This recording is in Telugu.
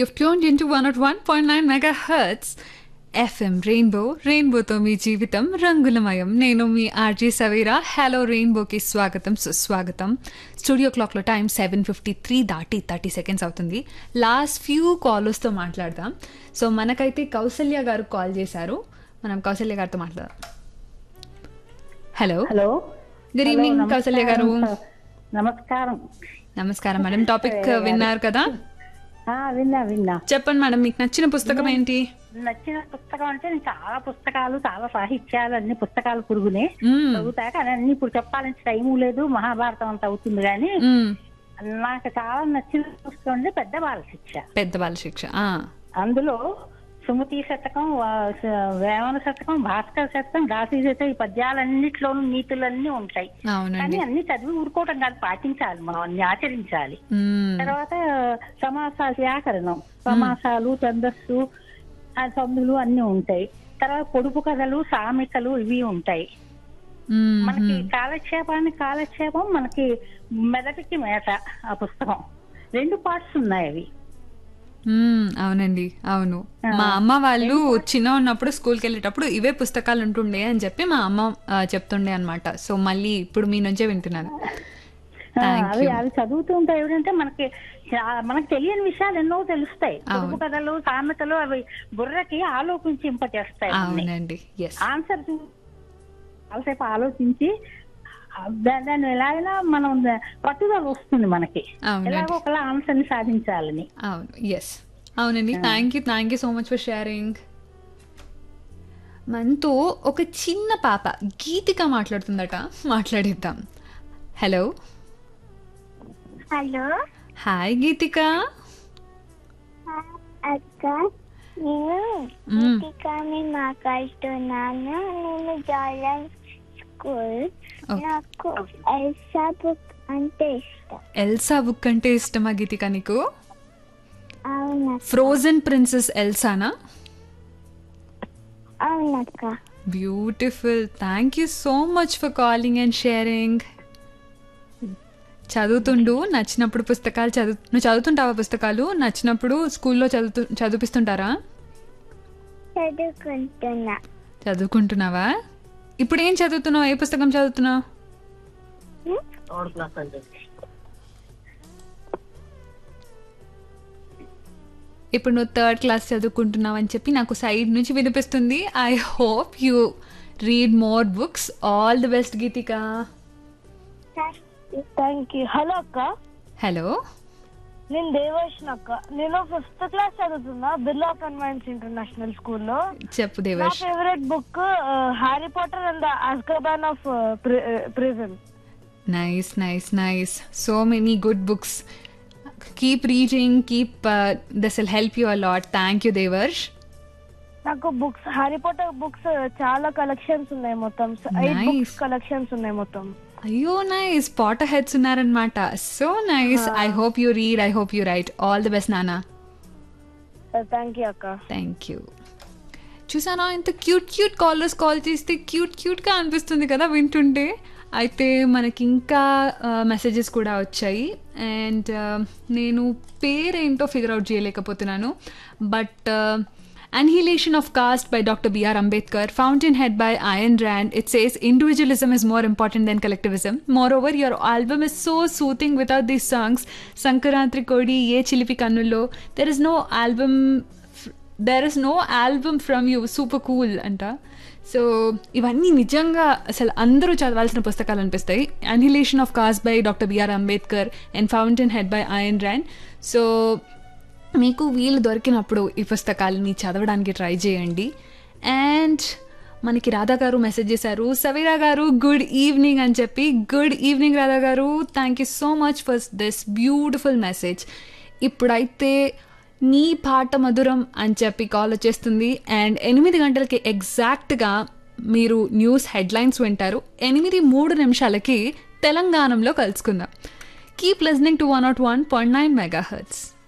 You've tuned into 101.9 megahertz F M Rainbow రెయిన్బోతో మీ జీవితం రంగులమయం నేను మీ ఆర్జే సవేరా హలో రెయిన్బోకి స్వాగతం సుస్వాగతం స్టూడియో క్లాక్లో టైం సెవెన్ ఫిఫ్టీ త్రీ దాటి థర్టీ సెకండ్స్ అవుతుంది లాస్ట్ ఫ్యూ కాలర్స్తో మాట్లాడదాం సో మనకైతే కౌసల్య గారు కాల్ చేశారు మనం కౌసల్య గారితో మాట్లాడదాం hello hello good hello, evening నమస్కారం కౌసల్య గారు సార్. నమస్కారం నమస్కారం మేడం టాపిక్ విన్నారు కదా ఆ, విన్నా విన్నా చెప్పండి మేడం మీకు నచ్చిన పుస్తకం ఏంటి నచ్చిన పుస్తకం అంటే నేను చాలా పుస్తకాలు చాలా సాహిత్యాలు అన్ని పుస్తకాలు పురుగునే మ్మ్. చదువుతా కానీ అన్ని ఇప్పుడు చెప్పాలంటే టైము లేదు మహాభారతం అంత అవుతుంది కానీ మ్మ్. నాకు చాలా నచ్చిన పుస్తకం అంటే పెద్ద బాల శిక్ష పెద్ద బాల శిక్ష ఆ. అందులో సుమతి శతకం వా- స- వేమన శతకం భాస్కర శతకం దాసి శతకం ఈ పద్యాలన్నిట్లోనూ నీతులన్నీ ఉంటాయి కానీ అవునండి అన్ని చదివి ఊరుకోవటం కాదు పాటించాలి మనం అన్ని ఆచరించాలి మ్మ్. తర్వాత సమాసాల వ్యాకరణం సమాసాలు ఛందస్సు ఆ సందులు అన్ని ఉంటాయి తర్వాత పొడుపు కథలు సామెతలు ఇవి ఉంటాయి మ్మ్. మనకి కాలక్షేపానికి కాలక్షేపం మనకి మెదటికి మేత ఆ పుస్తకం రెండు పార్ట్స్ ఉన్నాయి అవి మ్మ్. అవునండి అవును మా అమ్మ వాళ్ళు చిన్న ఉన్నప్పుడు స్కూల్కి వెళ్ళేటప్పుడు ఇవే పుస్తకాలు ఉంటుండే అని చెప్పి మా అమ్మ ఆ, చెప్తుండే అన్నమాట సో మళ్ళీ ఇప్పుడు మీ నుంచే వింటున్నాను ఆ, Thank అవి you. అవి చదువుతూ ఉంటాయి ఏంటంటే మనకి చా- మనకి తెలియని విషయాలు ఎన్నో తెలుస్తాయి పొడుపు కథలు సామెతలు అవి బుర్రకి ఆలోచించింపచేస్తాయి అన్ని. అవునండి ఎస్ ఆన్సర్ చూ- చాలాసేపు ఆలోచించి ఆ, దా- దాన్ని ఎలాగైనా మనం ద- పట్టుదల వస్తుంది మనకి అవునండి ఎలాగో ఒకలా ఆన్సర్ ని సాధించాలని అవును ఎస్ అవునండి thank you thank you so much for sharing మనతో ఒక చిన్న పాప గీతిక మాట్లాడుతుందట మాట్లాడిద్దాం హలో హలో హాయ్ గీతిక అక్క నేను మ్మ్. గీతికాని మాట్లాడుతున్నాను నేను జాలన్ స్కూల్ Okay. నాకు ఎల్సా బుక్ అంటే ఇష్టం ఎల్సా బుక్ అంటే ఇష్టమా గీతిక నీకు అవునక్క ఫ్రోజన్ ప్రిన్సెస్ ఎల్సానా అవునక్క beautiful thank you so much for calling and sharing చదువుతుండు నచ్చినప్పుడు పుస్తకాలు చదువు నువ్వు చదువుతుంటావా పుస్తకాలు నచ్చినప్పుడు స్కూల్లో చదువుతూ చదివిపిస్తుంటారా చదువుకుంటున్నా చదువుకుంటున్నావా ఇప్పుడు ఏం చదువుతున్నావు ఏ పుస్తకం చదువుతున్నావు ఇప్పుడు నువ్వు థర్డ్ క్లాస్ చదువుకుంటున్నావు అని చెప్పి నాకు సైడ్ నుంచి వినిపిస్తుంది I hope you read more books all the best Geethika thank you hello అక్క హలో నేను దేవర్షిన్ అక్క నేను ఫిఫ్త్ క్లాస్ చదువుతున్నా బిర్లా కన్వెన్స్ ఇంటర్నేషనల్ స్కూల్లో చెప్పు నా Devarsh favourite book Harry Potter and the Azkaban of prison nice nice nice so many good books keep reading keep this will help you a lot thank you Devarsh నాకు బుక్స్ హ్యారీ పాటర్ బుక్స్ చాలా కలెక్షన్స్ ఉన్నాయి మొత్తం ఎయిట్ Nice. బుక్స్ కలెక్షన్స్ ఉన్నాయి మొత్తం అయ్యో నైస్ పాట హెడ్స్ ఉన్నారనమాట so nice I hope you read I hope you write all the best నానా థ్యాంక్ యూ అక్క థ్యాంక్ యూ చూసానా ఇంత క్యూట్ క్యూట్ కాలర్స్ కాల్ చేస్తే క్యూట్ క్యూట్గా అనిపిస్తుంది కదా వింటుంటే అయితే మనకి ఇంకా మెసేజెస్ కూడా వచ్చాయి అండ్ నేను పేరేంటో ఫిగర్ అవుట్ చేయలేకపోతున్నాను but Annihilation of Caste by Dr. B.R. Ambedkar, Fountainhead by Ayn Rand. It says individualism is more important than collectivism. Moreover, your album is so soothing without these songs. Sankarantri Kodi, Ye Chilipi Kannullo. There is no album there is no album from you super cool అంట సో ఇవన్నీ నిజంగా అసలు అందరూ చదవాల్సిన పుస్తకాలు అనిపిస్తాయి annihilation of caste by doctor B R Ambedkar and Fountainhead by Ayn Rand so మీకు వీలు దొరికినప్పుడు ఈ పుస్తకాలని చదవడానికి ట్రై చేయండి అండ్ మనకి రాధా గారు మెసేజ్ చేశారు సవీరా గారు గుడ్ ఈవినింగ్ అని చెప్పి గుడ్ ఈవినింగ్ రాధా గారు thank you so much for this beautiful message ఇప్పుడైతే నీ పాట మధురం అని చెప్పి కాల్ వచ్చేస్తుంది అండ్ ఎనిమిది గంటలకి ఎగ్జాక్ట్గా మీరు న్యూస్ హెడ్లైన్స్ వింటారు ఎనిమిది మూడు నిమిషాలకి తెలంగాణలో కలుసుకుందాం keep listening to one nought one point nine mega hurts